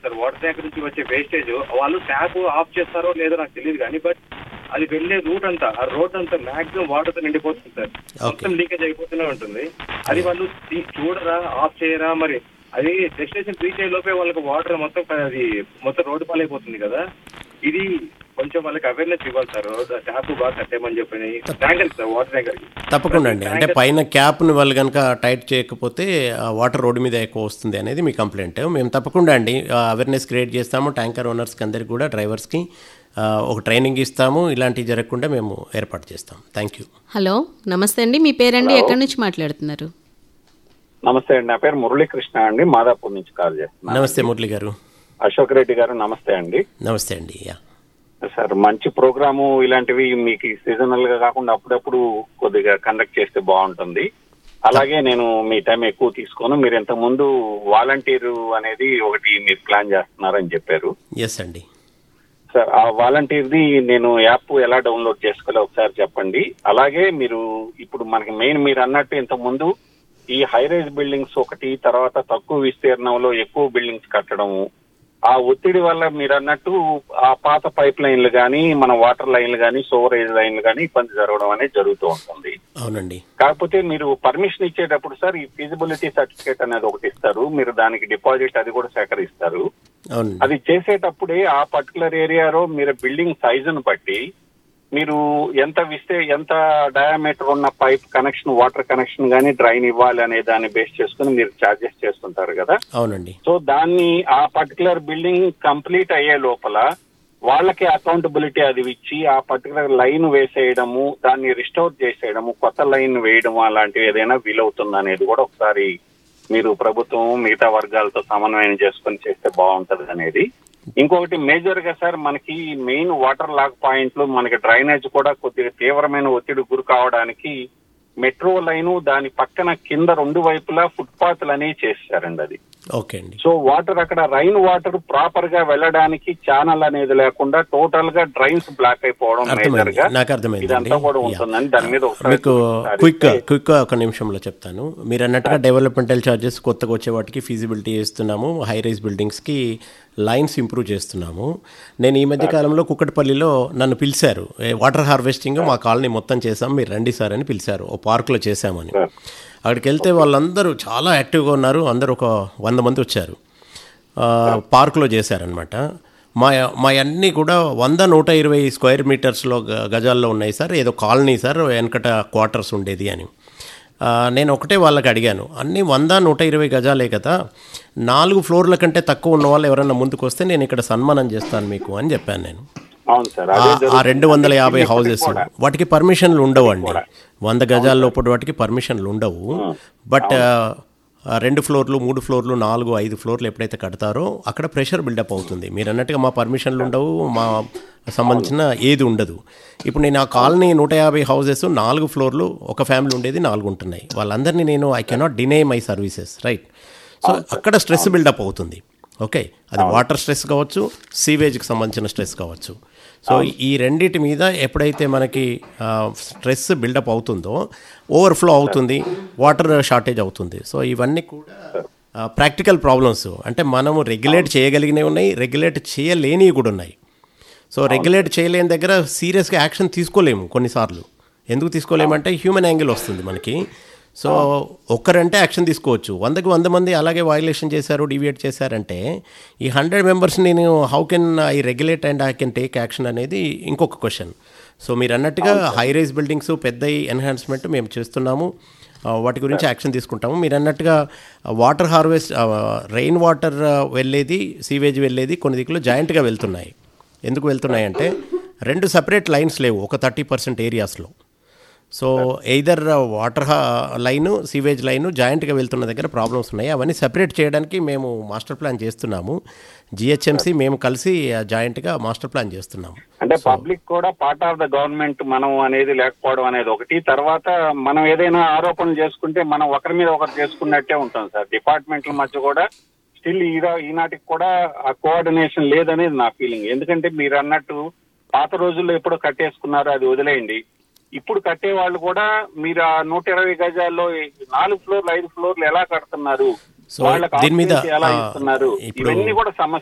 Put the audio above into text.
Sir water tank నుంచి వచ్చే wastage వాళ్ళు ట్యాప్ ఆఫ్ చేస్తారో లేదో నాకు తెలియదు కానీ బట్ అది వెళ్ళే రూట్ అంతా ఆ రోడ్ అంతా మాక్సిమం వాటర్ తో నిండిపోతుంది సార్ మొత్తం లీకేజ్ అయిపోతూనే ఉంటుంది అది వాళ్ళు తీ- చూడరా ఆఫ్ చేయరా మరి అది డెస్టినేషన్ రీచ్ అయ్యే లోపే వాళ్ళకి వాటర్ మొత్తం అది మొత్తం రోడ్డు పాలైపోతుంది కదా ఇది కొంచెం వాళ్ళకి అవేర్నెస్ ఇవ్వాలి సార్ ట్యాప్ బాగా కట్టేయమని చెప్పి ట్యాంకర్ సార్ వాటర్ ట్యాంకర్ తప్పకుండా అండి అంటే పైన క్యాప్ని వాళ్ళు కనుక టైట్ చేయకపోతే ఆ వాటర్ రోడ్డు మీద ఎక్కువ వస్తుంది అనేది మీ కంప్లైంట్ మేము తప్పకుండా అండి అవేర్నెస్ క్రియేట్ చేస్తాము ట్యాంకర్ ఓనర్స్కి అందరికి కూడా డ్రైవర్స్కి ఆ, ఒక ట్రైనింగ్ ఇస్తాము ఇలాంటివి జరగకుండా మేము ఏర్పాటు చేస్తాం థ్యాంక్ యూ హలో నమస్తే అండి మీ పేరండి ఎక్కడి నుంచి మాట్లాడుతున్నారు నమస్తే అండి నా పేరు మురళీకృష్ణ అండి మాదాపూర్ నుంచి కాల్ చేస్తున్నాను నమస్తే మురళి గారు అశోక్ రెడ్డి గారు నమస్తే అండి నమస్తే అండి యా సార్ మంచి ప్రోగ్రాము ఇలాంటివి మీకు సీజనల్ గా కాకుండా అప్పుడప్పుడు కొద్దిగా కండక్ట్ చేస్తే బాగుంటుంది అలాగే నేను మీ టైం ఎక్కువ తీసుకోను మీరు ఇంతకు ముందు వాలంటీర్ అనేది ఒకటి మీరు ప్లాన్ చేస్తున్నారని చెప్పారు ఎస్ అండి సార్ ఆ వాలంటీర్ది నేను యాప్ ఎలా డౌన్లోడ్ చేసుకోవాలో ఒకసారి చెప్పండి అలాగే మీరు ఇప్పుడు మనకి మెయిన్ మీరు అన్నట్టు ఇంతకు ముందు ఈ హై రైజ్ బిల్డింగ్స్ ఒకటి తర్వాత తక్కువ విస్తీర్ణంలో ఎక్కువ బిల్డింగ్స్ కట్టడము ఆ ఒత్తిడి వల్ల మీరు అన్నట్టు ఆ పాత పైప్ లైన్లు కానీ మన వాటర్ లైన్లు కానీ సోవరేజ్ లైన్లు కానీ ఇబ్బంది జరగడం అనేది జరుగుతూ ఉంటుంది అవునండి కాకపోతే మీరు పర్మిషన్ ఇచ్చేటప్పుడు సార్ ఈ ఫీజిబిలిటీ సర్టిఫికేట్ అనేది ఒకటి ఇస్తారు మీరు దానికి డిపాజిట్ అది కూడా సేకరిస్తారు అవునండి అది చేసేటప్పుడే ఆ పర్టికులర్ ఏరియాలో మీరు బిల్డింగ్ సైజును బట్టి మీరు ఎంత విస్తే ఎంత డయామీటర్ ఉన్న పైప్ కనెక్షన్ వాటర్ కనెక్షన్ కానీ డ్రైన్ ఇవ్వాలి అనే దాన్ని బేస్ చేసుకుని మీరు చార్జెస్ చేస్తుంటారు కదా అవునండి సో దాన్ని ఆ పర్టికులర్ బిల్డింగ్ కంప్లీట్ అయ్యే లోపల వాళ్ళకి అకౌంటబిలిటీ అది ఇచ్చి ఆ పర్టికులర్ లైన్ వేసేయడము దాన్ని రిస్టోర్ చేసేయడము కొత్త లైన్ వేయడము అలాంటివి ఏదైనా వీలవుతుంది అనేది కూడా ఒకసారి మీరు ప్రభుత్వం మిగతా వర్గాలతో సమన్వయం చేసుకొని చేస్తే బాగుంటది అనేది ఇంకొకటి మేజర్ గా సార్ మనకి మెయిన్ వాటర్ లాక్ పాయింట్లు మనకి డ్రైనేజ్ కూడా కొద్దిగా తీవ్రమైన ఒత్తిడి గురి కావడానికి మెట్రో లైను దాని పక్కన కింద రెండు వైపులా ఫుట్పాత్లు అనేవి చేశారండి అది ఓకే అండి సో వాటర్ అక్కడ రైన్ వాటర్ ప్రాపర్ గా వెళ్ళడానికి ఛానల్ అనేది లేకుండా టోటల్ గా డ్రైన్స్ బ్లాక్ అయిపోవడం మేజర్ అర్థమైంది గా నాకు అర్థమైంది ఇదంతా కూడా ఉంటుందని దాని మీద ఒకసారి మీకు దృష్టి క్విక్ సారిస్తే- క్విక్ ఒక నిమిషంలో చెప్తాను మీరు అన్నట్టుగా డెవలప్మెంటల్ ఛార్జెస్ కొత్తగా వచ్చే వాటికి ఫీజిబిలిటీ చేస్తున్నాము హై రైజ్ బిల్డింగ్స్కి లైన్స్ ఇంప్రూవ్ చేస్తున్నాము నేను ఈ మధ్య కాలంలో కుక్కటిపల్లిలో నన్ను పిలిచారు "ఏ, వాటర్ హార్వెస్టింగ్ మా కాలనీ మొత్తం చేసాం మీరు రండి సార్ అని పిలిచారు ఓ పార్కులో చేశామని అక్కడికి వెళ్తే వాళ్ళందరూ చాలా యాక్టివ్గా ఉన్నారు అందరూ ఒక వంద మంది వచ్చారు ఆ, పార్కులో చేశారనమాట మా మా అన్నీ కూడా వంద నూట ఇరవై స్క్వేర్ మీటర్స్లో గ- గజాల్లో ఉన్నాయి సార్ ఏదో కాలనీ సార్ వెనకట క్వార్టర్స్ ఉండేది అని ఆ, నేను ఒకటే వాళ్ళకి అడిగాను అన్నీ వంద నూట ఇరవై గజాలే కదా నాలుగు ఫ్లోర్ల కంటే తక్కువ ఉన్న వాళ్ళు ఎవరైనా ముందుకు వస్తే నేను ఇక్కడ సన్మానం చేస్తాను మీకు అని చెప్పాను నేను అవును సార్ ఆ- అదే ఆ జరుగుతుంది. రెండు వందల యాభై ఇప్పటికి హౌజెస్ కూడా. వాటికి పర్మిషన్లు ఉండవు అండి వంద గజాల లోపల వాటికి పర్మిషన్లు ఉండవు బట్ ఆ రెండు ఫ్లోర్లు మూడు ఫ్లోర్లు నాలుగు ఐదు ఫ్లోర్లు ఎప్పుడైతే కడతారో అక్కడ ప్రెషర్ బిల్డప్ అవుతుంది మీరు అన్నట్టుగా మా పర్మిషన్లు ఉండవు మా సంబంధించిన ఏది ఉండదు ఇప్పుడు నేను ఆ కాలనీ నూట యాభై హౌసెస్ నాలుగు ఫ్లోర్లు ఒక ఫ్యామిలీ ఉండేది నాలుగు ఉంటున్నాయి వాళ్ళందరినీ నేను I cannot deny my services right so అక్కడ స్ట్రెస్ బిల్డప్ అవుతుంది ఓకే అది వాటర్ స్ట్రెస్ కావచ్చు సీవేజ్కి సంబంధించిన స్ట్రెస్ కావచ్చు సో ఈ రెండిటి మీద ఎప్పుడైతే మనకి స్ట్రెస్ బిల్డప్ అవుతుందో ఓవర్ఫ్లో అవుతుంది వాటర్ షార్టేజ్ అవుతుంది సో ఇవన్నీ కూడా ప్రాక్టికల్ ప్రాబ్లమ్స్ అంటే మనము రెగ్యులేట్ చేయగలిగినవి ఉన్నాయి రెగ్యులేట్ చేయలేనివి కూడా ఉన్నాయి సో రెగ్యులేట్ చేయలేని దగ్గర సీరియస్గా యాక్షన్ తీసుకోలేము కొన్నిసార్లు ఎందుకు తీసుకోలేమంటే హ్యూమన్ యాంగిల్ వస్తుంది మనకి సో ఒక్కరంటే యాక్షన్ తీసుకోవచ్చు వందకి వంద మంది అలాగే వైలేషన్ చేశారు డివియేట్ చేశారంటే ఈ హండ్రెడ్ మెంబర్స్ నేను how can I regulate and I can take action అనేది ఇంకొక క్వశ్చన్ సో మీరు అన్నట్టుగా హై రైజ్ బిల్డింగ్స్ పెద్ద ఎన్హాన్స్మెంట్ మేము చేస్తున్నాము ఆ, వాటి గురించి యాక్షన్ తీసుకుంటాము మీరు అన్నట్టుగా వాటర్ హార్వెస్ట్ రెయిన్ వాటర్ వెళ్ళేది సీవేజ్ వెళ్ళేది కొన్ని దిక్కులు జాయింట్గా వెళ్తున్నాయి ఎందుకు వెళ్తున్నాయంటే రెండు సపరేట్ లైన్స్ లేవు ఒక థర్టీ పర్సెంట్ ఏరియాస్లో so either water line sewage line జాయింట్గా వెళ్తున్న దగ్గర ప్రాబ్లమ్స్ ఉన్నాయి అవన్నీ సెపరేట్ చేయడానికి మేము మాస్టర్ ప్లాన్ చేస్తున్నాము జిహెచ్ఎంసి మేము కలిసి జాయింట్గా మాస్టర్ ప్లాన్ చేస్తున్నాము అంటే పబ్లిక్ కూడా పార్ట్ ఆఫ్ ద గవర్నమెంట్ మనం అనేది లేకపోవడం అనేది ఒకటి తర్వాత మనం ఏదైనా ఆరోపణలు చేసుకుంటే మనం ఒకరి మీద ఒకరు చేసుకున్నట్టే ఉంటాం సార్ డిపార్ట్మెంట్ల మధ్య కూడా స్టిల్ ఈనాటికి కూడా ఆ కోఆర్డినేషన్ లేదనేది నా ఫీలింగ్ ఎందుకంటే మీరు అన్నట్టు పాత రోజుల్లో ఎప్పుడో కట్టేసుకున్నారు అది వదిలేయండి ఇప్పుడు కట్టే వాళ్ళు కూడా మీరు ఆ నూట ఇరవై గజాల్లో ఈ నాలుగు ఫ్లోర్లు ఐదు ఫ్లోర్లు ఎలా కడుతున్నారు సో వాళ్ళకి దీని మీద, occupancy ఎలా ఆ, ఇస్తున్నారు ఇప్పుడు- ఇవన్నీ కూడా సమస్య